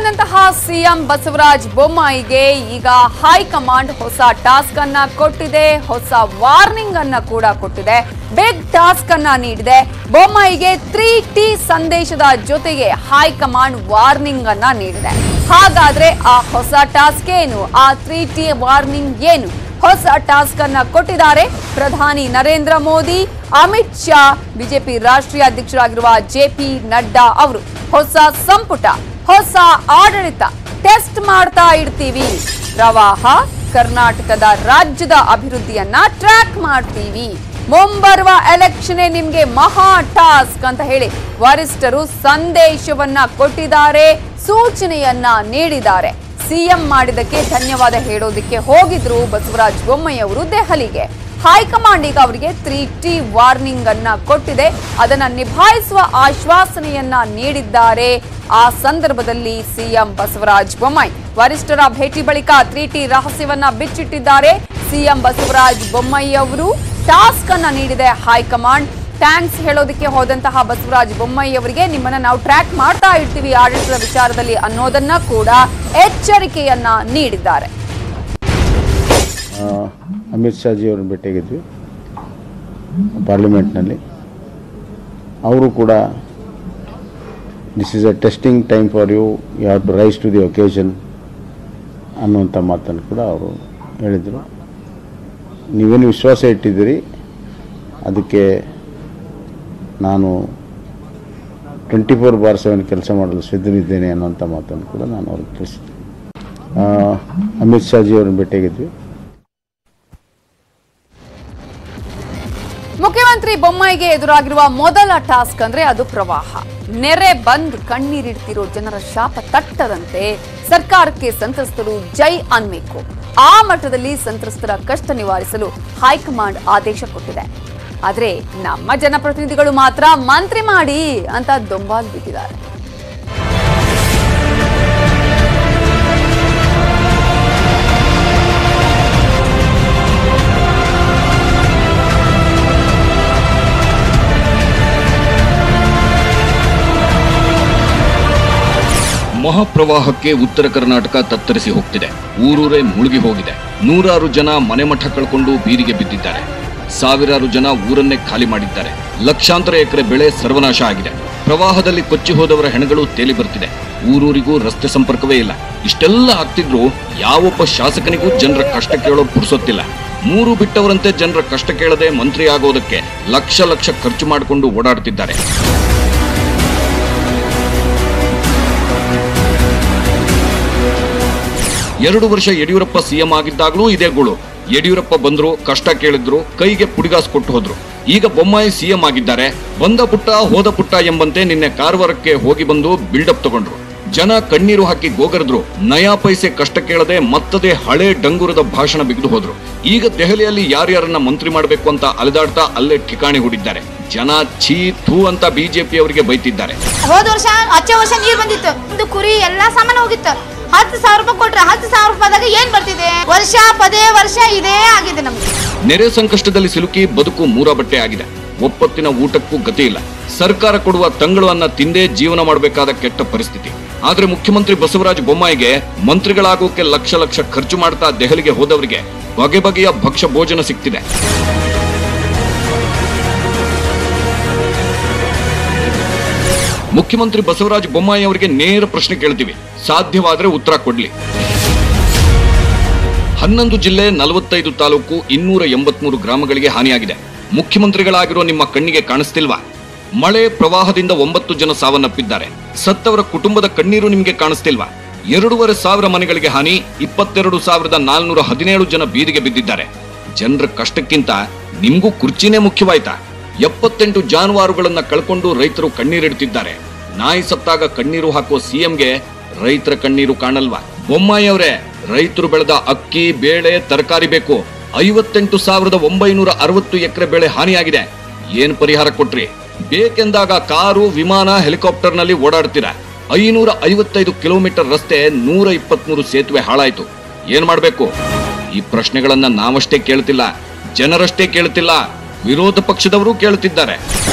ಬಂದಂತಹ ಸಿಎಂ ಬಸವರಾಜ ಬೊಮ್ಮಾಯಿಗೆ ಈಗ ಹೈಕಮಾಂಡ್ ಹೊಸ ಟಾಸ್ಕ್ ಅನ್ನ ಕೊಟ್ಟಿದೆ ಹೊಸ ವಾರ್ನಿಂಗ್ ಅನ್ನ ಕೂಡ ಕೊಟ್ಟಿದೆ ಬಿಗ್ ಟಾಸ್ಕ್ ಅನ್ನ ನೀಡಿದೆ ಬೊಮ್ಮಾಯಿಗೆ ತ್ರೀ ಟಿ ಸಂದೇಶದ ಜೊತೆಗೆ ಹೈಕಮಾಂಡ್ ವಾರ್ನಿಂಗ್ ಅನ್ನ ನೀಡಿದೆ ಹಾಗಾದ್ರೆ ಆ ಹೊಸ ಟಾಸ್ಕ್ ಏನು ಆ ತ್ರೀ ಟಿ ವಾರ್ನಿಂಗ್ ಏನು ಹೊಸ ಟಾಸ್ಕ್ ಅನ್ನ ಕೊಟ್ಟಿದ್ದಾರೆ ಪ್ರಧಾನಿ ನರೇಂದ್ರ ಮೋದಿ ಅಮಿತ್ ಶಾ ಬಿಜೆಪಿ ರಾಷ್ಟ್ರೀಯ ಅಧ್ಯಕ್ಷರಾಗಿರುವ ಜೆಪಿ ನಡ್ಡಾ ಅವರು ಹೊಸ ಸಂಪುಟ ಹೊಸ ಆಡಳಿತ ಟೆಸ್ಟ್ ಮಾಡ್ತಾ ಇಡ್ತೀವಿ ಪ್ರವಾಹ ಕರ್ನಾಟಕದ ರಾಜ್ಯದ ಅಭಿವೃದ್ಧಿಯನ್ನ ಟ್ರ್ಯಾಕ್ ಮಾಡ್ತೀವಿ ಮುಂಬರುವ ಎಲೆಕ್ಷನ್ ನಿಮ್ಗೆ ಮಹಾ ಟಾಸ್ಕ್ ಅಂತ ಹೇಳಿ ವರಿಷ್ಠರು ಸಂದೇಶವನ್ನ ಕೊಟ್ಟಿದ್ದಾರೆ ಸೂಚನೆಯನ್ನ ನೀಡಿದ್ದಾರೆ ಸಿಎಂ ಮಾಡಿದಕ್ಕೆ ಧನ್ಯವಾದ ಹೇಳೋದಕ್ಕೆ ಹೋಗಿದ್ರು ಬಸವರಾಜ ಬೊಮ್ಮಾಯಿ ಅವರು ದೆಹಲಿಗೆ ಹೈಕಮಾಂಡ್ ಈಗ ಅವರಿಗೆ ತ್ರೀ ಟಿ ವಾರ್ನಿಂಗ್ ಅನ್ನ ಕೊಟ್ಟಿದೆ ಅದನ್ನ ನಿಭಾಯಿಸುವ ಆಶ್ವಾಸನೆಯನ್ನ ನೀಡಿದ್ದಾರೆ ಆ ಸಂದರ್ಭದಲ್ಲಿ ಸಿಎಂ ಬಸವರಾಜ ಬೊಮ್ಮಾಯಿ ವರಿಷ್ಠರ ಭೇಟಿ ಬಳಿಕ ತ್ರೀ ಟಿ ರಹಸ್ಯವನ್ನ ಬಿಚ್ಚಿಟ್ಟಿದ್ದಾರೆ ಸಿಎಂ ಬಸವರಾಜ ಬೊಮ್ಮಾಯಿ ಅವರು ಟಾಸ್ಕ್ ಅನ್ನ ನೀಡಿದೆ ಹೈಕಮಾಂಡ್ ಥ್ಯಾಂಕ್ಸ್ ಹೇಳೋದಕ್ಕೆ ಹೋದಂತಹ ಬಸವರಾಜ ಬೊಮ್ಮಾಯಿ ಅವರಿಗೆ ನಿಮ್ಮನ್ನ ನಾವು ಟ್ರ್ಯಾಕ್ ಮಾಡ್ತಾ ಇರ್ತೀವಿ ಆಡಳಿತದ ವಿಚಾರದಲ್ಲಿ ಅನ್ನೋದನ್ನ ಕೂಡ ಎಚ್ಚರಿಕೆಯನ್ನ ನೀಡಿದ್ದಾರೆ ಆ, ಅಮಿತ್ ಶಾಜಿ ಅವ್ರನ್ನ ಭೇಟಿಯಾಗಿದ್ವಿ ಪಾರ್ಲಿಮೆಂಟ್ನಲ್ಲಿ ಅವರು ಕೂಡ this is a testing time for you you have to rise to the occasion ಅನ್ನುವಂಥ ಮಾತನ್ನು ಕೂಡ ಅವರು ಹೇಳಿದರು ನೀವೇನು ವಿಶ್ವಾಸ ಇಟ್ಟಿದ್ದೀರಿ ಅದಕ್ಕೆ ನಾನು ಟ್ವೆಂಟಿ ಫೋರ್ ಬಾರ್ ಸೆವೆನ್ ಕೆಲಸ ಮಾಡಲು ಸಿದ್ಧನಿದ್ದೇನೆ ಅನ್ನೋಂಥ ಮಾತನ್ನು ಕೂಡ ನಾನು ಅವ್ರಿಗೆ ತಿಳಿಸಿದ್ದೆ ಆ, ಅಮಿತ್ ಶಾಜಿ ಅವ್ರನ್ನ ಭೇಟಿಯಾಗಿದ್ವಿ ಮುಖ್ಯಮಂತ್ರಿ ಬೊಮ್ಮಾಯಿಗೆ ಎದುರಾಗಿರುವ ಮೊದಲ ಟಾಸ್ಕ್ ಅಂದ್ರೆ ಅದು ಪ್ರವಾಹ ನೆರೆ ಬಂದು ಕಣ್ಣೀರಿಡ್ತಿರೋ ಜನರ ಶಾಪ ತಟ್ಟದಂತೆ ಸರ್ಕಾರಕ್ಕೆ ಸಂತ್ರಸ್ತರು ಜೈ ಅನ್ಬೇಕು ಆ ಮಟ್ಟದಲ್ಲಿ ಸಂತ್ರಸ್ತರ ಕಷ್ಟ ನಿವಾರಿಸಲು ಹೈಕಮಾಂಡ್ ಆದೇಶ ಕೊಟ್ಟಿದೆ ಆದ್ರೆ ನಮ್ಮ ಜನಪ್ರತಿನಿಧಿಗಳು ಮಾತ್ರ ಮಂತ್ರಿ ಮಾಡಿ ಅಂತ ದೊಂಬಾಲ್ ಬಿಟ್ಟಿದ್ದಾರೆ ಮಹಾಪ್ರವಾಹಕ್ಕೆ ಉತ್ತರ ಕರ್ನಾಟಕ ತತ್ತರಿಸಿ ಹೋಗ್ತಿದೆ ಊರೂರೇ ಮುಳುಗಿ ಹೋಗಿದೆ ನೂರಾರು ಜನ ಮನೆಮಠ ಕಳ್ಕೊಂಡು ಬೀದಿಗೆ ಬಿದ್ದಿದ್ದಾರೆ ಸಾವಿರಾರು ಜನ ಊರನ್ನೇ ಖಾಲಿ ಮಾಡಿದ್ದಾರೆ ಲಕ್ಷಾಂತರ ಎಕರೆ ಬೆಳೆ ಸರ್ವನಾಶ ಆಗಿದೆ ಪ್ರವಾಹದಲ್ಲಿ ಕೊಚ್ಚಿ ಹೋದವರ ಹೆಣಗಳು ತೇಲಿ ಬರ್ತಿದೆ ಊರೂರಿಗೂ ರಸ್ತೆ ಸಂಪರ್ಕವೇ ಇಲ್ಲ ಇಷ್ಟೆಲ್ಲ ಆಗ್ತಿದ್ರು ಯಾವೊಬ್ಬ ಶಾಸಕನಿಗೂ ಜನರ ಕಷ್ಟ ಕೇಳೋ ಪುರ್ಸೊತ್ತಿಲ್ಲ ಮೂರು ಬಿಟ್ಟವರಂತೆ ಜನರ ಕಷ್ಟ ಕೇಳದೆ ಮಂತ್ರಿ ಆಗೋದಕ್ಕೆ ಲಕ್ಷ ಲಕ್ಷ ಖರ್ಚು ಮಾಡಿಕೊಂಡು ಓಡಾಡ್ತಿದ್ದಾರೆ ಎರಡು ವರ್ಷ ಯಡಿಯೂರಪ್ಪ ಸಿಎಂ ಆಗಿದ್ದಾಗಲೂ ಇದೇ ಗೋಳು ಯಡಿಯೂರಪ್ಪ ಬಂದ್ರು ಕಷ್ಟ ಕೇಳಿದ್ರು ಕೈಗೆ ಪುಡಿಗಾಸ್ ಕೊಟ್ಟು ಹೋದ್ರು ಈಗ ಬೊಮ್ಮಾಯಿ ಸಿಎಂ ಆಗಿದ್ದಾರೆ ಬಂದ ಪುಟ್ಟ ಹೋದ ಪುಟ್ಟ ಎಂಬಂತೆ ನಿನ್ನೆ ಕಾರವಾರಕ್ಕೆ ಹೋಗಿ ಬಂದು ಬಿಲ್ಡಪ್ ತಗೊಂಡ್ರು ಜನ ಕಣ್ಣೀರು ಹಾಕಿ ಗೋಗರದ್ರು ನಯಾ ಪೈಸೆ ಕಷ್ಟ ಕೇಳದೆ ಮತ್ತದೇ ಹಳೆ ಡಂಗುರದ ಭಾಷಣ ಬಿಗಿದು ಹೋದ್ರು ಈಗ ದೆಹಲಿಯಲ್ಲಿ ಯಾರ್ಯಾರನ್ನ ಮಂತ್ರಿ ಮಾಡಬೇಕು ಅಂತ ಅಲೆದಾಡ್ತಾ ಅಲ್ಲೇ ಠಿಕಾಣಿ ಹೂಡಿದ್ದಾರೆ ಜನ ಛೀ ಥೂ ಅಂತ ಬಿಜೆಪಿ ಅವರಿಗೆ ಬೈತಿದ್ದಾರೆ ಹೋದ ವರ್ಷ ಹಚ್ಚ ವರ್ಷ ನೀರ್ ಬಂದಿತ್ತು ಒಂದು ಕುರಿ ಎಲ್ಲಾ ಸಾಮಾನು ಹೋಗಿತ್ತು ಹತ್ತು ಸಾವಿರ ರೂಪಾಯಿ ಕೊಟ್ರೆ ಹತ್ತು ಸಾವಿರ ರೂಪಾಯಿದಾಗ ಏನ್ ಬರ್ತಿದೆ ವರ್ಷ ಪದೇ ವರ್ಷ ಇದೇ ಆಗಿದೆ ನಮ್ಗೆ ನೆರೆ ಸಂಕಷ್ಟದಲ್ಲಿ ಸಿಲುಕಿ ಬದುಕು ಮೂರ ಬಟ್ಟೆ ಆಗಿದೆ ಒಪ್ಪತ್ತಿನ ಊಟಕ್ಕೂ ಗತಿ ಇಲ್ಲ ಸರ್ಕಾರ ಕೊಡುವ ತಂಗಳು ಅನ್ನ ತಿಂದೇ ಜೀವನ ಮಾಡಬೇಕಾದ ಕೆಟ್ಟ ಪರಿಸ್ಥಿತಿ ಆದ್ರೆ ಮುಖ್ಯಮಂತ್ರಿ ಬಸವರಾಜ ಬೊಮ್ಮಾಯಿಗೆ ಮಂತ್ರಿಗಳಾಗೋಕೆ ಲಕ್ಷ ಲಕ್ಷ ಖರ್ಚು ಮಾಡ್ತಾ ದೆಹಲಿಗೆ ಹೋದವರಿಗೆ ಬಗೆ ಬಗೆಯ ಭಕ್ಷ್ಯ ಭೋಜನ ಸಿಗ್ತಿದೆ ಮುಖ್ಯಮಂತ್ರಿ ಬಸವರಾಜ ಬೊಮ್ಮಾಯಿ ಅವರಿಗೆ ನೇರ ಪ್ರಶ್ನೆ ಕೇಳ್ತೀವಿ ಸಾಧ್ಯವಾದ್ರೆ ಉತ್ತರ ಕೊಡ್ಲಿ ಹನ್ನೊಂದು ಜಿಲ್ಲೆ ನಲವತ್ತೈದು ತಾಲೂಕು ಇನ್ನೂರ ಎಂಬತ್ಮೂರು ಗ್ರಾಮಗಳಿಗೆ ಹಾನಿಯಾಗಿದೆ ಮುಖ್ಯಮಂತ್ರಿಗಳಾಗಿರೋ ನಿಮ್ಮ ಕಣ್ಣಿಗೆ ಕಾಣಿಸ್ತಿಲ್ವಾ ಮಳೆ ಪ್ರವಾಹದಿಂದ ಒಂಬತ್ತು ಜನ ಸಾವನ್ನಪ್ಪಿದ್ದಾರೆ ಸತ್ತವರ ಕುಟುಂಬದ ಕಣ್ಣೀರು ನಿಮಗೆ ಕಾಣಿಸ್ತಿಲ್ವಾ ಎರಡೂವರೆ ಸಾವಿರ ಮನೆಗಳಿಗೆ ಹಾನಿ ಇಪ್ಪತ್ತೆರಡು ಸಾವಿರದ ನಾಲ್ನೂರ ಹದಿನೇಳು ಜನ ಬೀದಿಗೆ ಬಿದ್ದಿದ್ದಾರೆ ಜನರ ಕಷ್ಟಕ್ಕಿಂತ ನಿಮ್ಗೂ ಕುರ್ಚಿನೇ ಮುಖ್ಯವಾಯ್ತಾ ಎಪ್ಪತ್ತೆಂಟು ಜಾನುವಾರುಗಳನ್ನ ಕಳ್ಕೊಂಡು ರೈತರು ಕಣ್ಣೀರಿಡ್ತಿದ್ದಾರೆ ನಾಯಿ ಸತ್ತಾಗ ಕಣ್ಣೀರು ಹಾಕೋ ಸಿಎಂಗೆ ರೈತರ ಕಣ್ಣೀರು ಕಾಣಲ್ವಾ ಬೊಮ್ಮಾಯಿ ಅವರೇ ರೈತರು ಬೆಳೆದ ಅಕ್ಕಿ ಬೇಳೆ ತರಕಾರಿ ಬೇಕು ಐವತ್ತೆಂಟು ಸಾವಿರದ ಒಂಬೈನೂರ ಅರವತ್ತು ಎಕರೆ ಬೆಳೆ ಹಾನಿಯಾಗಿದೆ ಏನ್ ಪರಿಹಾರ ಕೊಟ್ರಿ ಬೇಕೆಂದಾಗ ಕಾರು ವಿಮಾನ ಹೆಲಿಕಾಪ್ಟರ್ನಲ್ಲಿ ಓಡಾಡ್ತೀರಾ ಐನೂರ ಐವತ್ತೈದು ಕಿಲೋಮೀಟರ್ ರಸ್ತೆ ನೂರ ಇಪ್ಪತ್ಮೂರು ಸೇತುವೆ ಹಾಳಾಯ್ತು ಏನ್ ಮಾಡ್ಬೇಕು ಈ ಪ್ರಶ್ನೆಗಳನ್ನ ನಾವಷ್ಟೇ ಕೇಳ್ತಿಲ್ಲ ಜನರಷ್ಟೇ ಕೇಳ್ತಿಲ್ಲ ವಿರೋಧ ಪಕ್ಷದವರು ಕೇಳ್ತಿದ್ದಾರೆ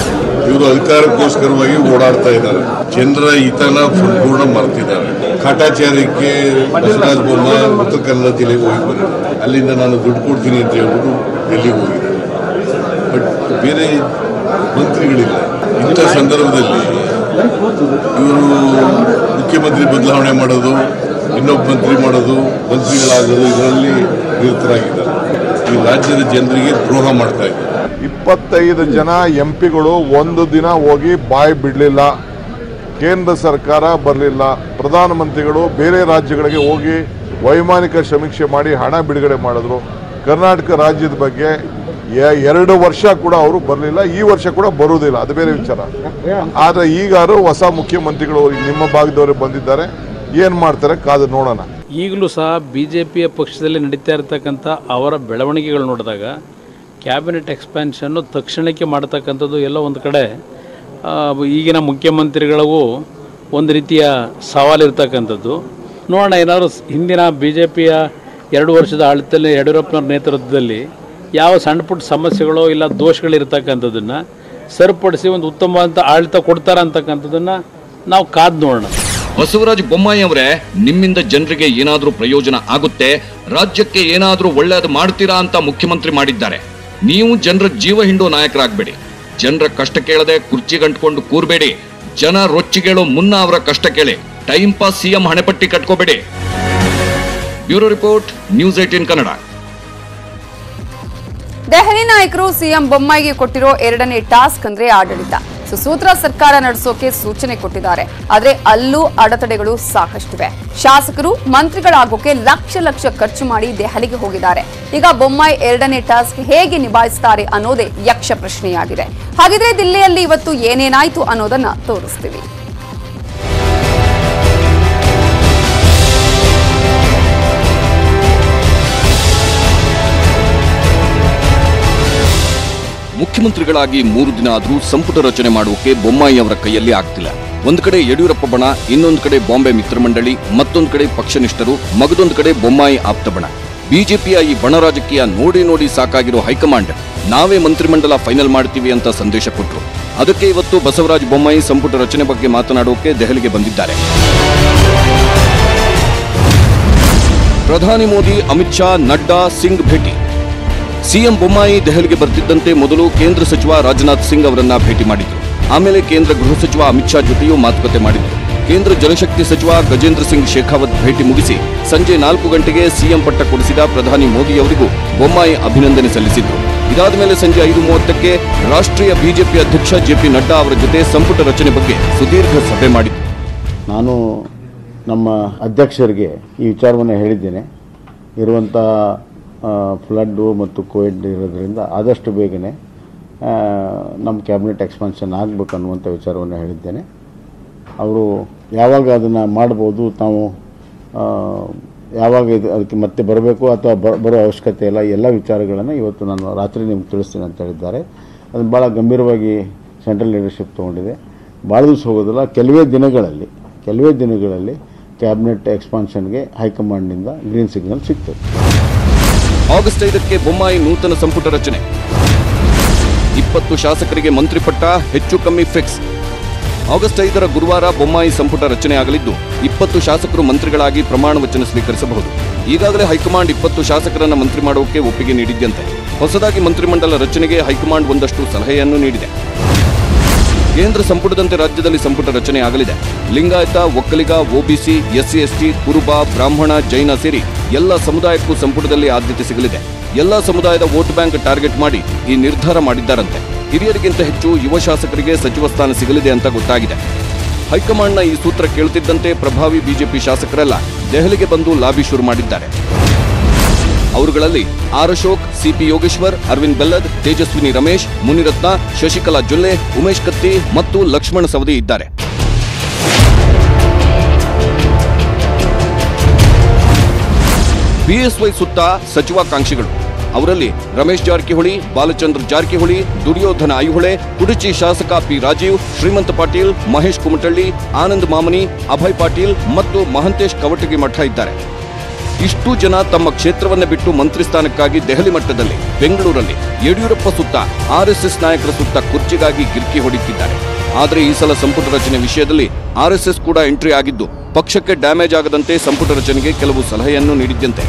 ಇವರು ಅಧಿಕಾರಕ್ಕೋಸ್ಕರವಾಗಿ ಓಡಾಡ್ತಾ ಇದ್ದಾರೆ ಜನರ ಹಿತನ ಸಂಪೂರ್ಣ ಮರ್ತಿದ್ದಾರೆ ಕಾಟಾಚಾರಕ್ಕೆ ಬಸವರಾಜ ಬೊಮ್ಮಾಯಿ ಉತ್ತರ ಕನ್ನಡ ಜಿಲ್ಲೆಗೆ ಹೋಗಿ ಬಂದಿದ್ದಾರೆ ಅಲ್ಲಿಂದ ನಾನು ದುಡ್ಡು ಕೊಡ್ತೀನಿ ಅಂತ ಹೇಳ್ಬಿಟ್ಟು ಡೆಲ್ಲಿಗೆ ಹೋಗಿದ್ದಾರೆ ಬಟ್ ಬೇರೆ ಮಂತ್ರಿಗಳಿಲ್ಲ ಇಂಥ ಸಂದರ್ಭದಲ್ಲಿ ಇವರು ಮುಖ್ಯಮಂತ್ರಿ ಬದಲಾವಣೆ ಮಾಡೋದು ಇನ್ನೊಬ್ಬ ಮಂತ್ರಿ ಮಾಡೋದು ಮಂತ್ರಿಗಳಾಗೋದು ಇದರಲ್ಲಿ ನಿರತರಾಗಿದ್ದಾರೆ ಈ ರಾಜ್ಯದ ಜನರಿಗೆ ದ್ರೋಹ ಮಾಡ್ತಾ ಇದ್ದಾರೆ ಇಪ್ಪತ್ತೈದು ಜನ ಎಂ ಪಿಗಳು ಒಂದು ದಿನ ಹೋಗಿ ಬಾಯಿ ಬಿಡಲಿಲ್ಲ ಕೇಂದ್ರ ಸರ್ಕಾರ ಬರಲಿಲ್ಲ ಪ್ರಧಾನಮಂತ್ರಿಗಳು ಬೇರೆ ರಾಜ್ಯಗಳಿಗೆ ಹೋಗಿ ವೈಮಾನಿಕ ಸಮೀಕ್ಷೆ ಮಾಡಿ ಹಣ ಬಿಡುಗಡೆ ಮಾಡಿದ್ರು ಕರ್ನಾಟಕ ರಾಜ್ಯದ ಬಗ್ಗೆ ಎ- ಎರಡು ವರ್ಷ ಕೂಡ ಅವರು ಬರಲಿಲ್ಲ ಈ ವರ್ಷ ಕೂಡ ಬರುವುದಿಲ್ಲ ಅದು ಬೇರೆ ವಿಚಾರ ಆದರೆ ಈಗಾರು ಹೊಸ ಮುಖ್ಯಮಂತ್ರಿಗಳು ನಿಮ್ಮ ಭಾಗದವರು ಬಂದಿದ್ದಾರೆ ಏನು ಮಾಡ್ತಾರೆ ಕಾದು ನೋಡೋಣ ಈಗಲೂ ಸಹ ಬಿ ಜೆ ಪಿಯ ಪಕ್ಷದಲ್ಲಿ ನಡೀತಾ ಇರತಕ್ಕಂಥ ಅವರ ಬೆಳವಣಿಗೆಗಳು ನೋಡಿದಾಗ ಕ್ಯಾಬಿನೆಟ್ ಎಕ್ಸ್ಪ್ಯಾನ್ಷನ್ನು ತಕ್ಷಣಕ್ಕೆ ಮಾಡ್ತಕ್ಕಂಥದ್ದು ಎಲ್ಲ ಒಂದು ಕಡೆ ಆ, ಈಗಿನ ಮುಖ್ಯಮಂತ್ರಿಗಳಿಗೂ ಒಂದು ರೀತಿಯ ಸವಾಲಿರ್ತಕ್ಕಂಥದ್ದು ನೋಡೋಣ ಏನಾದರೂ ಹಿಂದಿನ ಬಿ ಜೆ ಪಿಯ ಎರಡು ವರ್ಷದ ಆಡಳಿತದಲ್ಲಿ ಯಡಿಯೂರಪ್ಪನವ್ರ ನೇತೃತ್ವದಲ್ಲಿ ಯಾವ ಸಣ್ಣ ಪುಟ್ಟ ಸಮಸ್ಯೆಗಳು ಇಲ್ಲ ದೋಷಗಳಿರ್ತಕ್ಕಂಥದ್ದನ್ನು ಸರಿಪಡಿಸಿ ಒಂದು ಉತ್ತಮವಾದಂಥ ಆಡಳಿತ ಕೊಡ್ತಾರ ಅಂತಕ್ಕಂಥದ್ದನ್ನು ನಾವು ಕಾದು ನೋಡೋಣ ಬಸವರಾಜ ಬೊಮ್ಮಾಯಿ ಅವರೇ ನಿಮ್ಮಿಂದ ಜನರಿಗೆ ಏನಾದ್ರೂ ಪ್ರಯೋಜನ ಆಗುತ್ತೆ ರಾಜ್ಯಕ್ಕೆ ಏನಾದ್ರೂ ಒಳ್ಳೇದು ಮಾಡ್ತೀರಾ ಅಂತ ಮುಖ್ಯಮಂತ್ರಿ ಮಾಡಿದ್ದಾರೆ ನೀವು ಜನರ ಜೀವ ಹಿಂಡೋ ನಾಯಕರಾಗಬೇಡಿ ಜನರ ಕಷ್ಟ ಕೇಳದೆ ಕುರ್ಚಿ ಗಂಟ್ಕೊಂಡು ಕೂರ್ಬೇಡಿ ಜನ ರೊಚ್ಚಿಗೇಳೋ ಮುನ್ನ ಅವರ ಕಷ್ಟ ಕೇಳಿ ಟೈಮ್ ಪಾಸ್ ಸಿಎಂ ಹಣೆಪಟ್ಟಿ ಕಟ್ಕೋಬೇಡಿ bureau report news eighteen Kannada Delhi ನಾಯಕರು ಸಿಎಂ ಬೊಮ್ಮಾಯಿಗೆ ಕೊಟ್ಟಿರೋ ಎರಡನೇ ಟಾಸ್ಕ್ ಅಂದ್ರೆ ಆಡಳಿತ ಸುಸೂತ್ರ ಸರ್ಕಾರ ನಡೆಸೋಕೆ ಸೂಚನೆ ಕೊಟ್ಟಿದ್ದಾರೆ ಆದ್ರೆ ಅಲ್ಲೂ ಅಡೆತಡೆಗಳು ಸಾಕಷ್ಟಿವೆ ಶಾಸಕರು ಮಂತ್ರಿಗಳಾಗೋಕೆ ಲಕ್ಷ ಲಕ್ಷ ಖರ್ಚು ಮಾಡಿ ದೆಹಲಿಗೆ ಹೋಗಿದ್ದಾರೆ ಈಗ ಬೊಮ್ಮಾಯಿ ಎರಡನೇ ಟಾಸ್ಕ್ ಹೇಗೆ ನಿಭಾಯಿಸ್ತಾರೆ ಅನ್ನೋದೇ ಯಕ್ಷ ಪ್ರಶ್ನೆಯಾಗಿದೆ ಹಾಗಿದ್ರೆ ದಿಲ್ಲಿಯಲ್ಲಿ ಇವತ್ತು ಏನೇನಾಯ್ತು ಅನ್ನೋದನ್ನ ತೋರಿಸ್ತೀವಿ ಮುಖ್ಯಮಂತ್ರಿಗಳಾಗಿ ಮೂರು ದಿನ ಆದ್ರೂ ಸಂಪುಟ ರಚನೆ ಮಾಡೋಕೆ ಬೊಮ್ಮಾಯಿ ಅವರ ಕೈಯಲ್ಲಿ ಆಗ್ತಿಲ್ಲ ಒಂದ್ ಕಡೆ ಯಡಿಯೂರಪ್ಪ ಬಣ ಇನ್ನೊಂದ್ ಕಡೆ ಬಾಂಬೆ ಮಿತ್ರಮಂಡಳಿ ಮತ್ತೊಂದ್ ಕಡೆ ಪಕ್ಷನಿಷ್ಠರು ಮಗದೊಂದ್ ಕಡೆ ಬೊಮ್ಮಾಯಿ ಆಪ್ತ ಬಣ ಬಿಜೆಪಿಯ ಈ ಬಣ ರಾಜಕೀಯ ನೋಡಿ ನೋಡಿ ಸಾಕಾಗಿರೋ ಹೈಕಮಾಂಡ್ ನಾವೇ ಮಂತ್ರಿಮಂಡಲ ಫೈನಲ್ ಮಾಡ್ತೀವಿ ಅಂತ ಸಂದೇಶ ಕೊಟ್ರು ಅದಕ್ಕೆ ಇವತ್ತು ಬಸವರಾಜ ಬೊಮ್ಮಾಯಿ ಸಂಪುಟ ರಚನೆ ಬಗ್ಗೆ ಮಾತನಾಡೋಕೆ ದೆಹಲಿಗೆ ಬಂದಿದ್ದಾರೆ ಪ್ರಧಾನಿ ಮೋದಿ ಅಮಿತ್ ಶಾ ನಡ್ಡಾ ಸಿಂಗ್ ಭೇಟಿ ಸಿಎಂ ಬೊಮ್ಮಾಯಿ ದೆಹಲಿಗೆ ಬರ್ತಿದ್ದಂತೆ ಮೊದಲು ಕೇಂದ್ರ ಸಚಿವ ರಾಜನಾಥ್ ಸಿಂಗ್ ಅವರನ್ನ ಭೇಟಿ ಮಾಡಿದ್ರು ಆಮೇಲೆ ಕೇಂದ್ರ ಗೃಹ ಸಚಿವ ಅಮಿತ್ ಶಾ ಜೊತೆಯೂ ಮಾತುಕತೆ ಮಾಡಿದ್ರು ಕೇಂದ್ರ ಜಲಶಕ್ತಿ ಸಚಿವ ಗಜೇಂದ್ರ ಸಿಂಗ್ ಶೇಖಾವತ್ ಭೇಟಿ ಮುಗಿಸಿ ಸಂಜೆ ನಾಲ್ಕು ಗಂಟೆಗೆ ಸಿಎಂ ಪಟ್ಟ ಕೊಡಿಸಿದ ಪ್ರಧಾನಿ ಮೋದಿ ಅವರಿಗೂ ಬೊಮ್ಮಾಯಿ ಅಭಿನಂದನೆ ಸಲ್ಲಿಸಿದ್ರು ಇದಾದ ಮೇಲೆ ಸಂಜೆ ಐದು ಮೂವತ್ತಕ್ಕೆ ರಾಷ್ಟ್ರೀಯ ಬಿಜೆಪಿ ಅಧ್ಯಕ್ಷ ಜೆಪಿ ನಡ್ಡಾ ಅವರ ಜೊತೆ ಸಂಪುಟ ರಚನೆ ಬಗ್ಗೆ ಸುದೀರ್ಘ ಸಭೆ ಮಾಡಿದ್ರು ನಾನು ನಮ್ಮ ಅಧ್ಯಕ್ಷರಿಗೆ ಈ ವಿಚಾರವನ್ನು ಹೇಳಿದ್ದೇನೆ ಇರುವಂಥ ಫ್ಲಡ್ಡು ಮತ್ತು ಕೋವಿಡ್ ಇರೋದ್ರಿಂದ ಆದಷ್ಟು ಬೇಗನೆ ಆ, ನಮ್ಮ ಕ್ಯಾಬಿನೆಟ್ ಎಕ್ಸ್ಪಾನ್ಷನ್ ಆಗಬೇಕು ಅನ್ನುವಂಥ ವಿಚಾರವನ್ನು ಹೇಳಿದ್ದೇನೆ ಅವರು ಯಾವಾಗ ಅದನ್ನು ಮಾಡ್ಬೋದು ತಾವು ಆ, ಯಾವಾಗ ಇದು ಅದಕ್ಕೆ ಮತ್ತೆ ಬರಬೇಕು ಅಥವಾ ಬ- ಬರೋ ಅವಶ್ಯಕತೆ ಇಲ್ಲ ಎಲ್ಲ ವಿಚಾರಗಳನ್ನು ಇವತ್ತು ನಾನು ರಾತ್ರಿ ನಿಮ್ಗೆ ತಿಳಿಸ್ತೀನಿ ಅಂತ ಹೇಳಿದ್ದಾರೆ ಅದನ್ನು ಭಾಳ ಗಂಭೀರವಾಗಿ ಸೆಂಟ್ರಲ್ ಲೀಡರ್ಶಿಪ್ ತೊಗೊಂಡಿದೆ ಭಾಳ ದಿವಸ ಹೋಗೋದಿಲ್ಲ ಕೆಲವೇ ದಿನಗಳಲ್ಲಿ ಕೆಲವೇ ದಿನಗಳಲ್ಲಿ ಕ್ಯಾಬಿನೆಟ್ ಎಕ್ಸ್ಪಾನ್ಷನ್ಗೆ ಹೈಕಮಾಂಡ್ನಿಂದ ಗ್ರೀನ್ ಸಿಗ್ನಲ್ ಸಿಗ್ತದೆ ಆಗಸ್ಟ್ ಐದಕ್ಕೆ ಬೊಮ್ಮಾಯಿ ನೂತನ ಸಂಪುಟ ರಚನೆ ಇಪ್ಪತ್ತು ಶಾಸಕರಿಗೆ ಮಂತ್ರಿ ಪಟ್ಟ ಹೆಚ್ಚು ಕಮ್ಮಿ ಫಿಕ್ಸ್ ಆಗಸ್ಟ್ ಐದರ ಗುರುವಾರ ಬೊಮ್ಮಾಯಿ ಸಂಪುಟ ರಚನೆ ಆಗಲಿದ್ದು ಇಪ್ಪತ್ತು ಶಾಸಕರು ಮಂತ್ರಿಗಳಾಗಿ ಪ್ರಮಾಣ ವಚನ ಸ್ವೀಕರಿಸಬಹುದು ಈಗಾಗಲೇ ಹೈಕಮಾಂಡ್ ಇಪ್ಪತ್ತು ಶಾಸಕರನ್ನ ಮಂತ್ರಿ ಮಾಡೋಕೆ ಒಪ್ಪಿಗೆ ನೀಡಿದ್ದಂತೆ ಹೊಸದಾಗಿ ಮಂತ್ರಿಮಂಡಲ ರಚನೆಗೆ ಹೈಕಮಾಂಡ್ ಒಂದಷ್ಟು ಸಲಹೆಯನ್ನು ನೀಡಿದೆ ಕೇಂದ್ರ ಸಂಪುಟದಂತೆ ರಾಜ್ಯದಲ್ಲಿ ಸಂಪುಟ ರಚನೆ ಆಗಲಿದೆ Lingayat Vokkaliga OBC SC ST Kuruba Brahmin ಜೈನ ಸೇರಿ ಎಲ್ಲ ಸಮುದಾಯಕ್ಕೂ ಸಂಪುಟದಲ್ಲಿ ಆದ್ಯತೆ ಸಿಗಲಿದೆ ಎಲ್ಲ ಸಮುದಾಯದ ವೋಟ್ ಬ್ಯಾಂಕ್ ಟಾರ್ಗೆಟ್ ಮಾಡಿ ಈ ನಿರ್ಧಾರ ಮಾಡಿದ್ದಾರಂತೆ ಹಿರಿಯರಿಗಿಂತ ಹೆಚ್ಚು ಯುವ ಶಾಸಕರಿಗೆ ಸಚಿವ ಸ್ಥಾನ ಸಿಗಲಿದೆ ಅಂತ ಗೊತ್ತಾಗಿದೆ ಹೈಕಮಾಂಡ್ನ ಈ ಸೂತ್ರ ಕೇಳುತ್ತಿದ್ದಂತೆ ಪ್ರಭಾವಿ ಬಿಜೆಪಿ ಶಾಸಕರೆಲ್ಲ ದೆಹಲಿಗೆ ಬಂದು ಲಾಬಿ ಶುರು ಮಾಡಿದ್ದಾರೆ ಅವರುಗಳಲ್ಲಿ ಆರ್ ಅಶೋಕ್ ಸಿಪಿ ಯೋಗೇಶ್ವರ್ ಅರವಿಂದ್ ಬೆಲ್ಲದ್ ತೇಜಸ್ವಿನಿ ರಮೇಶ್ ಮುನಿರತ್ನ ಶಶಿಕಲಾ ಜೊಲ್ಲೆ ಉಮೇಶ್ ಕತ್ತಿ ಮತ್ತು ಲಕ್ಷ್ಮಣ ಸವದಿ ಇದ್ದಾರೆ ಬಿಎಸ್ವೈ ಸುತ್ತ ಸಚಿವಾಕಾಂಕ್ಷಿಗಳು ಅವರಲ್ಲಿ ರಮೇಶ್ ಜಾರಕಿಹೊಳಿ ಬಾಲಚಂದ್ರ ಜಾರಕಿಹೊಳಿ ದುರ್ಯೋಧನ ಐಹೊಳೆ ಕುಡುಚಿ ಶಾಸಕ ಪಿ ರಾಜೀವ್ ಶ್ರೀಮಂತ ಪಾಟೀಲ್ ಮಹೇಶ್ ಕುಮಟಳ್ಳಿ ಆನಂದ್ ಮಾಮನಿ ಅಭಯ್ ಪಾಟೀಲ್ ಮತ್ತು ಮಹಂತೇಶ್ ಕವಟಗಿ ಮಠ ಇದ್ದಾರೆ ಇಷ್ಟು ಜನ ತಮ್ಮ ಕ್ಷೇತ್ರವನ್ನ ಬಿಟ್ಟು ಮಂತ್ರಿ ಸ್ಥಾನಕ್ಕಾಗಿ ದೆಹಲಿ ಮಟ್ಟದಲ್ಲಿ ಬೆಂಗಳೂರಲ್ಲಿ ಯಡಿಯೂರಪ್ಪ ಸುತ್ತ ಆರ್ಎಸ್ಎಸ್ ನಾಯಕರ ಸುತ್ತ ಕುರ್ಚಿಗಾಗಿ ಗಿರ್ಕಿ ಹೊಡಿತಿದ್ದಾರೆ ಆದರೆ ಈ ಸಲ ಸಂಪುಟ ರಚನೆ ವಿಷಯದಲ್ಲಿ ಆರ್ಎಸ್ಎಸ್ ಕೂಡ ಎಂಟ್ರಿ ಆಗಿದ್ದು ಪಕ್ಷಕ್ಕೆ ಡ್ಯಾಮೇಜ್ ಆಗದಂತೆ ಸಂಪುಟ ರಚನೆಗೆ ಕೆಲವು ಸಲಹೆಯನ್ನು ನೀಡಿದ್ದಂತೆ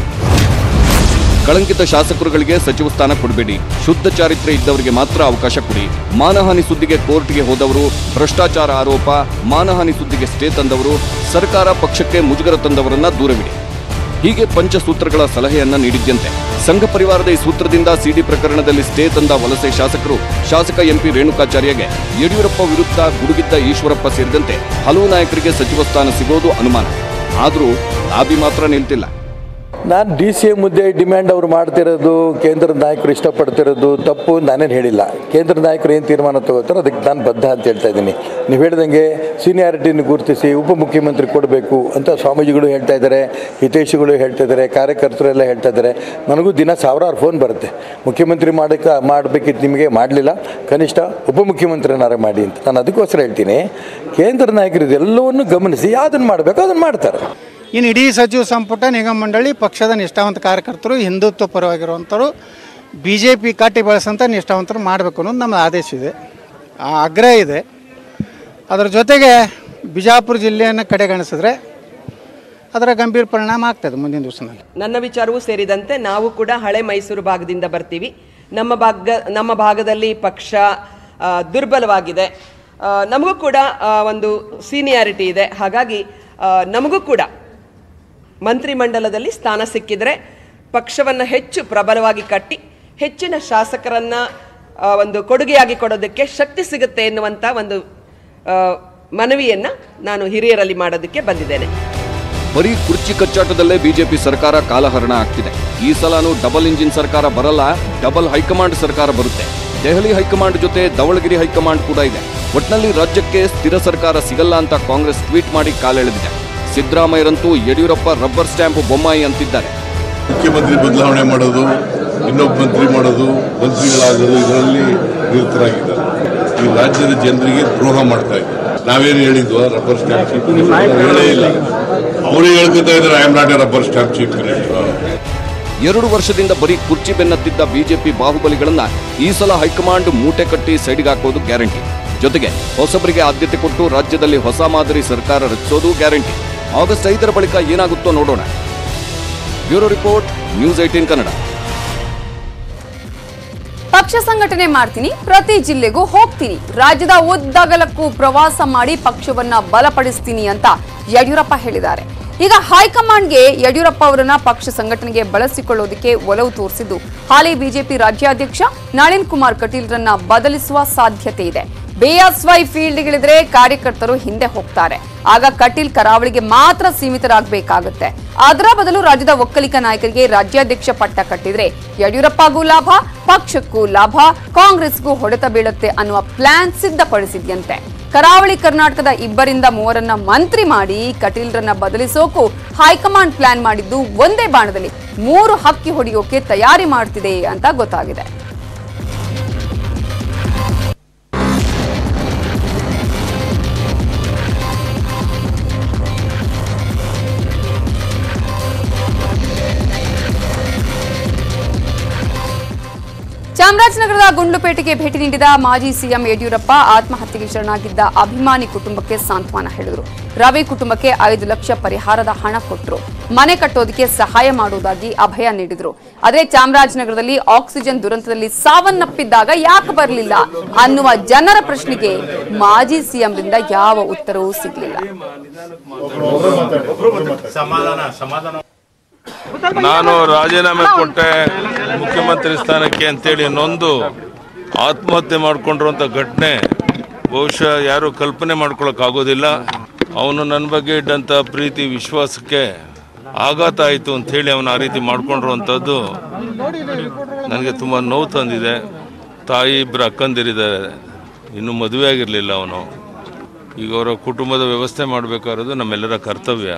ಕಳಂಕಿತ ಶಾಸಕರುಗಳಿಗೆ ಸಚಿವ ಸ್ಥಾನ ಕೊಡಬೇಡಿ ಶುದ್ಧ ಚಾರಿತ್ರ್ಯ ಇದ್ದವರಿಗೆ ಮಾತ್ರ ಅವಕಾಶ ಕೊಡಿ ಮಾನಹಾನಿ ಸುದ್ದಿಗೆ ಕೋರ್ಟ್ಗೆ ಹೋದವರು ಭ್ರಷ್ಟಾಚಾರ ಆರೋಪ ಮಾನಹಾನಿ ಸುದ್ದಿಗೆ ಸ್ಟೇ ತಂದವರು ಸರ್ಕಾರ ಪಕ್ಷಕ್ಕೆ ಮುಜುಗರ ತಂದವರನ್ನ ದೂರವಿಡಿ ಹೀಗೆ ಪಂಚಸೂತ್ರಗಳ ಸಲಹೆಯನ್ನ ನೀಡಿದ್ದಂತೆ ಸಂಘ ಪರಿವಾರದ ಈ ಸೂತ್ರದಿಂದ ಸಿಡಿ ಪ್ರಕರಣದಲ್ಲಿ ಸ್ಟೇ ತಂದ ವಲಸೆ ಶಾಸಕರು ಶಾಸಕ ಎಂಪಿ ರೇಣುಕಾಚಾರ್ಯಗೆ ಯಡಿಯೂರಪ್ಪ ವಿರುದ್ಧ ಗುಡುಗಿದ್ದ ಈಶ್ವರಪ್ಪ ಸೇರಿದಂತೆ ಹಲವು ನಾಯಕರಿಗೆ ಸಚಿವ ಸ್ಥಾನ ಸಿಗೋದು ಅನುಮಾನ ಆದರೂ ಲಾಬಿ ಮಾತ್ರ ನಿಲ್ತಿಲ್ಲ ನಾನು ಡಿ ಸಿ ಎ ಮುದ್ದೆ ಡಿಮ್ಯಾಂಡ್ ಅವ್ರು ಮಾಡ್ತಿರೋದು ಕೇಂದ್ರದ ನಾಯಕರು ಇಷ್ಟಪಡ್ತಿರೋದು ತಪ್ಪು ನಾನೇನು ಹೇಳಿಲ್ಲ ಕೇಂದ್ರ ನಾಯಕರು ಏನು ತೀರ್ಮಾನ ತಗೋತಾರೋ ಅದಕ್ಕೆ ನಾನು ಬದ್ಧ ಅಂತ ಹೇಳ್ತಾ ಇದ್ದೀನಿ ನೀವು ಹೇಳ್ದಂಗೆ ಸೀನಿಯಾರಿಟಿನ ಗುರುತಿಸಿ ಉಪಮುಖ್ಯಮಂತ್ರಿ ಕೊಡಬೇಕು ಅಂತ ಸ್ವಾಮೀಜಿಗಳು ಹೇಳ್ತಾ ಇದ್ದಾರೆ ಹಿತೈಷಿಗಳು ಹೇಳ್ತಾ ಇದ್ದಾರೆ ಕಾರ್ಯಕರ್ತರು ಎಲ್ಲ ಹೇಳ್ತಾ ಇದ್ದಾರೆ ನನಗೂ ದಿನ ಸಾವಿರಾರು ಫೋನ್ ಬರುತ್ತೆ ಮುಖ್ಯಮಂತ್ರಿ ಮಾಡೋಕ್ಕೆ ಮಾಡಬೇಕಿತ್ತು ನಿಮಗೆ ಮಾಡಲಿಲ್ಲ ಕನಿಷ್ಠ ಉಪಮುಖ್ಯಮಂತ್ರಿನಾರ ಮಾಡಿ ಅಂತ ನಾನು ಅದಕ್ಕೋಸ್ಕರ ಹೇಳ್ತೀನಿ ಕೇಂದ್ರ ನಾಯಕರು ಇದೆಲ್ಲವನ್ನು ಗಮನಿಸಿ ಯಾವುದನ್ನು ಮಾಡಬೇಕು ಅದನ್ನು ಮಾಡ್ತಾರೆ ಇನ್ನು ಇಡೀ ಸಚಿವ ಸಂಪುಟ ನಿಗಮ ಮಂಡಳಿ ಪಕ್ಷದ ನಿಷ್ಠಾವಂತ ಕಾರ್ಯಕರ್ತರು ಹಿಂದುತ್ವ ಪರವಾಗಿರುವಂಥವ್ರು ಬಿ ಜೆ ಪಿ ಕಾಟಿ ಬಳಸಂತ ನಿಷ್ಠಾವಂತರು ಮಾಡಬೇಕು ಅನ್ನೋದು ನಮ್ಮ ಆದೇಶ ಇದೆ ಆ ಆಗ್ರಹ ಇದೆ ಅದರ ಜೊತೆಗೆ ಬಿಜಾಪುರ ಜಿಲ್ಲೆಯನ್ನು ಕಡೆಗಣಿಸಿದ್ರೆ ಅದರ ಗಂಭೀರ ಪರಿಣಾಮ ಆಗ್ತದೆ ಮುಂದಿನ ದಿವಸದಲ್ಲಿ ನನ್ನ ವಿಚಾರವೂ ಸೇರಿದಂತೆ ನಾವು ಕೂಡ ಹಳೆ ಮೈಸೂರು ಭಾಗದಿಂದ ಬರ್ತೀವಿ ನಮ್ಮ ಭಾಗ ನಮ್ಮ ಭಾಗದಲ್ಲಿ ಪಕ್ಷ ಆ, ದುರ್ಬಲವಾಗಿದೆ ಆ, ನಮಗೂ ಕೂಡ ಆ, ಒಂದು ಸೀನಿಯಾರಿಟಿ ಇದೆ ಹಾಗಾಗಿ ಆ, ನಮಗೂ ಕೂಡ ಮಂತ್ರಿಮಂಡಲದಲ್ಲಿ ಸ್ಥಾನ ಸಿಕ್ಕಿದ್ರೆ ಪಕ್ಷವನ್ನು ಹೆಚ್ಚು ಪ್ರಬಲವಾಗಿ ಕಟ್ಟಿ ಹೆಚ್ಚಿನ ಶಾಸಕರನ್ನ ಆ, ಒಂದು ಕೊಡುಗೆಯಾಗಿ ಕೊಡೋದಕ್ಕೆ ಶಕ್ತಿ ಸಿಗುತ್ತೆ ಎನ್ನುವಂಥ ಒಂದು ಆ, ಮನವಿಯನ್ನ ನಾನು ಹಿರಿಯರಲ್ಲಿ ಮಾಡೋದಕ್ಕೆ ಬಂದಿದ್ದೇನೆ ಬರೀ ಕುರ್ಚಿ ಕಚ್ಚಾಟದಲ್ಲೇ ಬಿಜೆಪಿ ಸರ್ಕಾರ ಕಾಲಹರಣ ಆಗ್ತಿದೆ ಈ ಸಲಾನು ಡಬಲ್ ಇಂಜಿನ್ ಸರ್ಕಾರ ಬರಲ್ಲ ಡಬಲ್ ಹೈಕಮಾಂಡ್ ಸರ್ಕಾರ ಬರುತ್ತೆ ದೆಹಲಿ ಹೈಕಮಾಂಡ್ ಜೊತೆ ಧವಳಗಿರಿ ಹೈಕಮಾಂಡ್ ಕೂಡ ಇದೆ ಒಟ್ನಲ್ಲಿ ರಾಜ್ಯಕ್ಕೆ ಸ್ಥಿರ ಸರ್ಕಾರ ಸಿಗಲ್ಲ ಅಂತ ಕಾಂಗ್ರೆಸ್ ಟ್ವೀಟ್ ಮಾಡಿ ಕಾಲೆಳೆದಿದೆ ಸಿದ್ದರಾಮಯ್ಯರಂತೂ ಯಡಿಯೂರಪ್ಪ ರಬ್ಬರ್ ಸ್ಟ್ಯಾಂಪ್ ಬೊಮ್ಮಾಯಿ ಅಂತಿದ್ದಾರೆ ಮುಖ್ಯಮಂತ್ರಿ ಬದಲಾವಣೆ ಮಾಡೋದು ಇನ್ನೊಬ್ಬ ಮಂತ್ರಿ ಮಾಡೋದು ಮಂತ್ರಿಗಳಾಗೋದು ಇದರಲ್ಲಿ ನಿರತರಾಗಿದ್ದಾರೆ ಈ ರಾಜ್ಯದ ಜನರಿಗೆ ದ್ರೋಹ ಮಾಡ್ತಾ ಇದ್ದಾರೆ ನಾವೇನು ಹೇಳಿದ್ವು ರಬ್ಬರ್ ಸ್ಟ್ಯಾಂಪ್ ಚೀಫ್ ಹೇಳೇ ಇಲ್ಲ ಅವರು ಹೇಳ್ಕೊತಾ ಇದ್ದಾರೆ I am not a rubber stamp chief minister ಎರಡು ವರ್ಷದಿಂದ ಬರೀ ಕುರ್ಚಿ ಬೆನ್ನತ್ತಿದ್ದ ಬಿಜೆಪಿ ಬಾಹುಬಲಿಗಳನ್ನ ಈ ಸಲ ಹೈಕಮಾಂಡ್ ಮೂಟೆ ಕಟ್ಟಿ ಸೈಡ್ಗೆ ಹಾಕೋದು ಗ್ಯಾರಂಟಿ ಜೊತೆಗೆ ಹೊಸಬರಿಗೆ ಆದ್ಯತೆ ಕೊಟ್ಟು ರಾಜ್ಯದಲ್ಲಿ ಹೊಸ ಮಾದರಿ ಸರ್ಕಾರ ರಚಿಸೋದು ಗ್ಯಾರಂಟಿ ಆಗಸ್ಟ್ ಐದರ ಬಳಿಕ ಏನಾಗುತ್ತೋ ನೋಡೋಣ bureau report news eighteen Kannada ಪಕ್ಷ ಸಂಘಟನೆ ಮಾಡ್ತೀನಿ ಪ್ರತಿ ಜಿಲ್ಲೆಗೂ ಹೋಗ್ತೀನಿ ರಾಜ್ಯದ ಉದ್ದಗಲಕ್ಕೂ ಪ್ರವಾಸ ಮಾಡಿ ಪಕ್ಷವನ್ನ ಬಲಪಡಿಸ್ತೀನಿ ಅಂತ ಯಡಿಯೂರಪ್ಪ ಹೇಳಿದ್ದಾರೆ ಈಗ ಹೈಕಮಾಂಡ್ಗೆ ಯಡಿಯೂರಪ್ಪ ಅವರನ್ನ ಪಕ್ಷ ಸಂಘಟನೆಗೆ ಬಳಸಿಕೊಳ್ಳೋದಕ್ಕೆ ಒಲವು ತೋರಿಸಿದ್ದು ಹಾಲಿ ಬಿಜೆಪಿ ರಾಜ್ಯಾಧ್ಯಕ್ಷ ನಳಿನ್ ಕುಮಾರ್ ಕಟೀಲ್ರನ್ನ ಬದಲಿಸುವ ಸಾಧ್ಯತೆ ಇದೆ ಬಿಎಸ್ವೈ ಫೀಲ್ಡ್ಗಿಳಿದ್ರೆ ಕಾರ್ಯಕರ್ತರು ಹಿಂದೆ ಹೋಗ್ತಾರೆ ಆಗ ಕಟೀಲ್ ಕರಾವಳಿಗೆ ಮಾತ್ರ ಸೀಮಿತರಾಗಬೇಕಾಗುತ್ತೆ ಅದರ ಬದಲು ರಾಜ್ಯದ ಒಕ್ಕಲಿಗ ನಾಯಕರಿಗೆ ರಾಜ್ಯಾಧ್ಯಕ್ಷ ಪಟ್ಟ ಕಟ್ಟಿದ್ರೆ ಯಡಿಯೂರಪ್ಪಗೂ ಲಾಭ ಪಕ್ಷಕ್ಕೂ ಲಾಭ ಕಾಂಗ್ರೆಸ್ಗೂ ಹೊಡೆತ ಬೀಳುತ್ತೆ ಅನ್ನುವ ಪ್ಲಾನ್ ಸಿದ್ಧಪಡಿಸಿದ್ಯಂತೆ ಕರಾವಳಿ ಕರ್ನಾಟಕದ ಇಬ್ಬರಿಂದ ಮೂವರನ್ನ ಮಂತ್ರಿ ಮಾಡಿ ಕಟೀಲ್ರನ್ನ ಬದಲಿಸೋಕು ಹೈಕಮಾಂಡ್ ಪ್ಲಾನ್ ಮಾಡಿದ್ದು ಒಂದೇ ಬಾಣದಲ್ಲಿ ಮೂರು ಹಕ್ಕಿ ಹೊಡೆಯೋಕೆ ತಯಾರಿ ಮಾಡ್ತಿದೆ ಅಂತ ಗೊತ್ತಾಗಿದೆ ಚಾಮರಾಜನಗರದ ಗುಂಡ್ಲುಪೇಟೆಗೆ ಭೇಟಿ ನೀಡಿದ ಮಾಜಿ ಸಿಎಂ ಯಡಿಯೂರಪ್ಪ ಆತ್ಮಹತ್ಯೆಗೆ ಶರಣಾಗಿದ್ದ ಅಭಿಮಾನಿ ಕುಟುಂಬಕ್ಕೆ ಸಾಂತ್ವನ ಹೇಳಿದರು ರವಿ ಕುಟುಂಬಕ್ಕೆ ಐದು ಲಕ್ಷ ಪರಿಹಾರದ ಹಣ ಕೊಟ್ಟರು ಮನೆ ಕಟ್ಟೋದಕ್ಕೆ ಸಹಾಯ ಮಾಡುವುದಾಗಿ ಅಭಯ ನೀಡಿದರು ಆದರೆ ಚಾಮರಾಜನಗರದಲ್ಲಿ ಆಕ್ಸಿಜನ್ ದುರಂತದಲ್ಲಿ ಸಾವನ್ನಪ್ಪಿದ್ದಾಗ ಯಾಕೆ ಬರಲಿಲ್ಲ ಅನ್ನುವ ಜನರ ಪ್ರಶ್ನೆಗೆ ಮಾಜಿ ಸಿಎಂರಿಂದ ಯಾವ ಉತ್ತರವೂ ಸಿಗಲಿಲ್ಲ ನಾನು ರಾಜೀನಾಮೆ ಕೊಟ್ಟೆ ಮುಖ್ಯಮಂತ್ರಿ ಸ್ಥಾನಕ್ಕೆ ಅಂತೇಳಿ ನೊಂದು ಆತ್ಮಹತ್ಯೆ ಮಾಡಿಕೊಂಡಿರುವಂಥ ಘಟನೆ ಬಹುಶಃ ಯಾರು ಕಲ್ಪನೆ ಮಾಡ್ಕೊಳಕ್ಕಾಗೋದಿಲ್ಲ ಅವನು ನನ್ನ ಬಗ್ಗೆ ಇದ್ದಂಥ ಪ್ರೀತಿ ವಿಶ್ವಾಸಕ್ಕೆ ಆಘಾತ ಆಯಿತು ಅಂಥೇಳಿ ಅವನು ಆ ರೀತಿ ಮಾಡ್ಕೊಂಡಿರುವಂಥದ್ದು ನನಗೆ ತುಂಬ ನೋವು ತಂದಿದೆ ತಾಯಿ ಇಬ್ಬರು ಅಕ್ಕಂದಿರಿದ್ದಾರೆ ಇನ್ನೂ ಮದುವೆ ಆಗಿರಲಿಲ್ಲ ಅವನು ಈಗ ಅವರ ಕುಟುಂಬದ ವ್ಯವಸ್ಥೆ ಮಾಡಬೇಕಾಗಿರೋದು ನಮ್ಮೆಲ್ಲರ ಕರ್ತವ್ಯ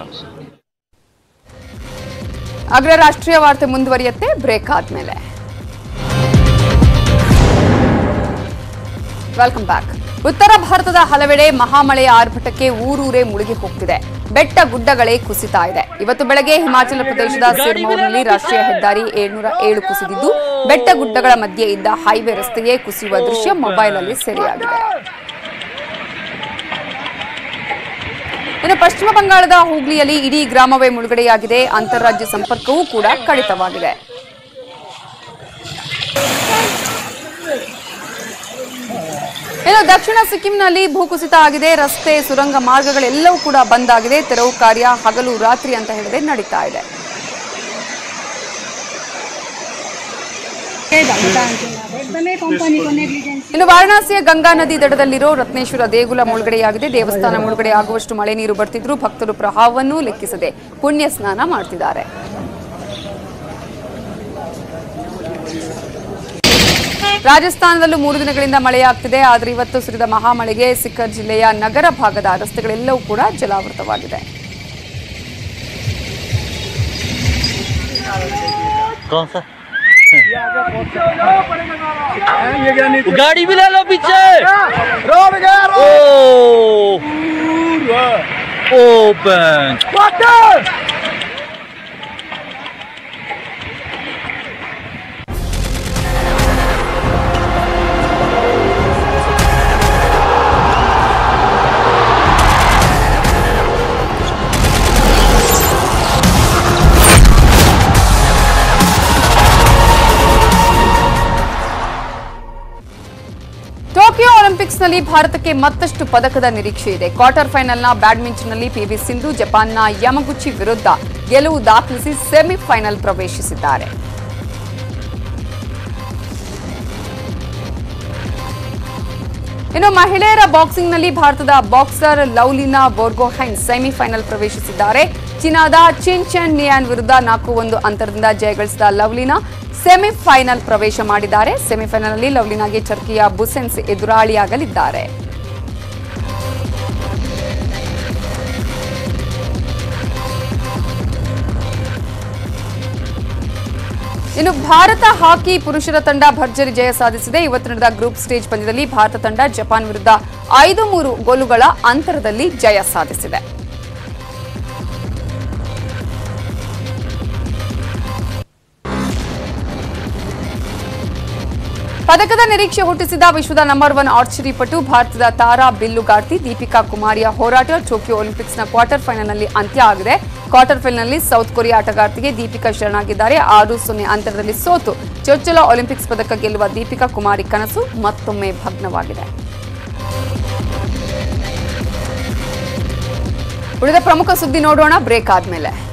ಅಗ್ರ ರಾಷ್ಟ್ರೀಯ ವಾರ್ತೆ ಮುಂದುವರಿಯುತ್ತೆ ಬ್ರೇಕ್ ಆದ್ಮೇಲೆ ವೆಲ್ಕಮ್ ಬ್ಯಾಕ್ ಉತ್ತರ ಭಾರತದ ಹಲವೆಡೆ ಮಹಾಮಳೆಯ ಆರ್ಭಟಕ್ಕೆ ಊರೂರೇ ಮುಳುಗಿ ಹೋಗ್ತಿದೆ ಬೆಟ್ಟ ಗುಡ್ಡಗಳೇ ಕುಸಿತಾ ಇದೆ ಇವತ್ತು ಬೆಳಗ್ಗೆ ಹಿಮಾಚಲ ಪ್ರದೇಶದ ಸಿರ್ಮೌರ್ನಲ್ಲಿ ರಾಷ್ಟ್ರೀಯ ಹೆದ್ದಾರಿ ಏಳ್ನೂರ ಏಳು ಕುಸಿದಿದ್ದು ಬೆಟ್ಟ ಗುಡ್ಡಗಳ ಮಧ್ಯೆ ಇದ್ದ ಹೈವೇ ರಸ್ತೆಯೇ ಕುಸಿಯುವ ದೃಶ್ಯ ಮೊಬೈಲ್ನಲ್ಲಿ ಸೆರೆಯಾಗಿದೆ ಇನ್ನು ಪಶ್ಚಿಮ ಬಂಗಾಳದ ಹೂಗ್ಲಿಯಲ್ಲಿ ಇಡೀ ಗ್ರಾಮವೇ ಮುಳುಗಡೆಯಾಗಿದೆ ಅಂತಾರಾಜ್ಯ ಸಂಪರ್ಕವೂ ಕೂಡ ಕಡಿತವಾಗಿದೆ ಇನ್ನು ದಕ್ಷಿಣ ಸಿಕ್ಕಿಂನಲ್ಲಿ ಭೂಕುಸಿತ ಆಗಿದೆ ರಸ್ತೆ ಸುರಂಗ ಮಾರ್ಗಗಳೆಲ್ಲವೂ ಕೂಡ ಬಂದ್ ಆಗಿದೆ ತೆರವು ಕಾರ್ಯ ಹಗಲು ರಾತ್ರಿ ಅಂತ ಹೇಳಿದ್ರೆ ನಡೀತಾ ಇದೆ ಇನ್ನು ವಾರಣಾಸಿಯ ಗಂಗಾ ನದಿ ದಡದಲ್ಲಿರೋ ರತ್ನೇಶ್ವರ ದೇಗುಲ ಮುಳುಗಡೆಯಾಗಿದೆ ದೇವಸ್ಥಾನ ಮುಳುಗಡೆ ಆಗುವಷ್ಟು ಮಳೆ ನೀರು ಬರ್ತಿದ್ರು ಭಕ್ತರು ಪ್ರವಾಹವನ್ನೂ ಲೆಕ್ಕಿಸದೆ ಪುಣ್ಯ ಸ್ನಾನ ಮಾಡ್ತಿದ್ದಾರೆ ರಾಜಸ್ಥಾನದಲ್ಲೂ ಮೂರು ದಿನಗಳಿಂದ ಮಳೆಯಾಗ್ತಿದೆ ಆದರೆ ಇವತ್ತು ಸುರಿದ ಮಹಾಮಳೆಗೆ ಸಿಕ್ಕರ್ ಜಿಲ್ಲೆಯ ನಗರ ಭಾಗದ ರಸ್ತೆಗಳೆಲ್ಲವೂ ಕೂಡ ಜಲಾವೃತವಾಗಿದೆ गाड़ी भी ले लो पीछे ओ ओ बैंक ಟೋಕಿಯೋ ಒಲಿಂಪಿಕ್ಸ್ನಲ್ಲಿ ಭಾರತಕ್ಕೆ ಮತ್ತಷ್ಟು ಪದಕದ ನಿರೀಕ್ಷೆ ಇದೆ ಕ್ವಾರ್ಟರ್ ಫೈನಲ್ನ ಬ್ಯಾಡ್ಮಿಂಟನ್ನಲ್ಲಿ ಪಿವಿ ಸಿಂಧು ಜಪಾನ್ನ ಯಮಗುಚಿ ವಿರುದ್ಧ ಗೆಲುವು ದಾಖಲಿಸಿ ಸೆಮಿಫೈನಲ್ ಪ್ರವೇಶಿಸಿದ್ದಾರೆ ಇನ್ನು ಮಹಿಳೆಯರ ಬಾಕ್ಸಿಂಗ್ನಲ್ಲಿ ಭಾರತದ ಬಾಕ್ಸರ್ ಲೌಲಿನಾ ಬೋರ್ಗೊಹೈನ್ ಸೆಮಿಫೈನಲ್ ಪ್ರವೇಶಿಸಿದ್ದಾರೆ ಚೀನಾದ ಚಿನ್ ಚೆನ್ ನಿಯಾನ್ ವಿರುದ್ಧ ನಾಲ್ಕು ಒಂದು ಅಂತರದಿಂದ ಜಯಗಳಿಸಿದ ಲವ್ಲಿನಾ ಸೆಮಿಫೈನಲ್ ಪ್ರವೇಶ ಮಾಡಿದ್ದಾರೆ ಸೆಮಿಫೈನಲ್ನಲ್ಲಿ ಲವ್ಲಿನಾಗೆ ಟರ್ಕಿಯ ಬುಸೆನ್ಸ್ ಎದುರಾಳಿಯಾಗಲಿದ್ದಾರೆ ಇನ್ನು ಭಾರತ ಹಾಕಿ ಪುರುಷರ ತಂಡ ಭರ್ಜರಿ ಜಯ ಸಾಧಿಸಿದೆ ಇವತ್ತು ನಡೆದ ಗ್ರೂಪ್ ಸ್ಟೇಜ್ ಪಂದ್ಯದಲ್ಲಿ ಭಾರತ ತಂಡ ಜಪಾನ್ ವಿರುದ್ಧ ಐದು ಮೂರು ಗೋಲುಗಳ ಅಂತರದಲ್ಲಿ ಜಯ ಸಾಧಿಸಿದೆ ಪದಕದ ನಿರೀಕ್ಷೆ ಹುಟ್ಟಿಸಿದ ವಿಶ್ವದ ನಂಬರ್ ಒನ್ ಆರ್ಚರಿ ಪಟು ಭಾರತದ ತಾರಾ ಬಿಲ್ಲುಗಾರ್ತಿ ದೀಪಿಕಾ ಕುಮಾರಿಯ ಹೋರಾಟ ಟೋಕಿಯೋ ಒಲಿಂಪಿಕ್ಸ್ನ ಕ್ವಾರ್ಟರ್ ಫೈನಲ್ನಲ್ಲಿ ಅಂತ್ಯ ಆಗಿದೆ ಕ್ವಾರ್ಟರ್ ಫೈನಲ್ನಲ್ಲಿ ಸೌತ್ ಕೊರಿಯಾ ಆಟಗಾರ್ತಿಗೆ ದೀಪಿಕಾ ಶರಣಾಗಿದ್ದಾರೆ ಆರು ಸೊನ್ನೆ ಅಂತರದಲ್ಲಿ ಸೋತು ಚೊಚ್ಚಲ ಒಲಿಂಪಿಕ್ಸ್ ಪದಕ ಗೆಲ್ಲುವ ದೀಪಿಕಾ ಕುಮಾರಿ ಕನಸು ಮತ್ತೊಮ್ಮೆ ಭಗ್ನವಾಗಿದೆ ಉಳಿದ ಪ್ರಮುಖ ಸುದ್ದಿ ನೋಡೋಣ ಬ್ರೇಕ್ ಆದ್ಮೇಲೆ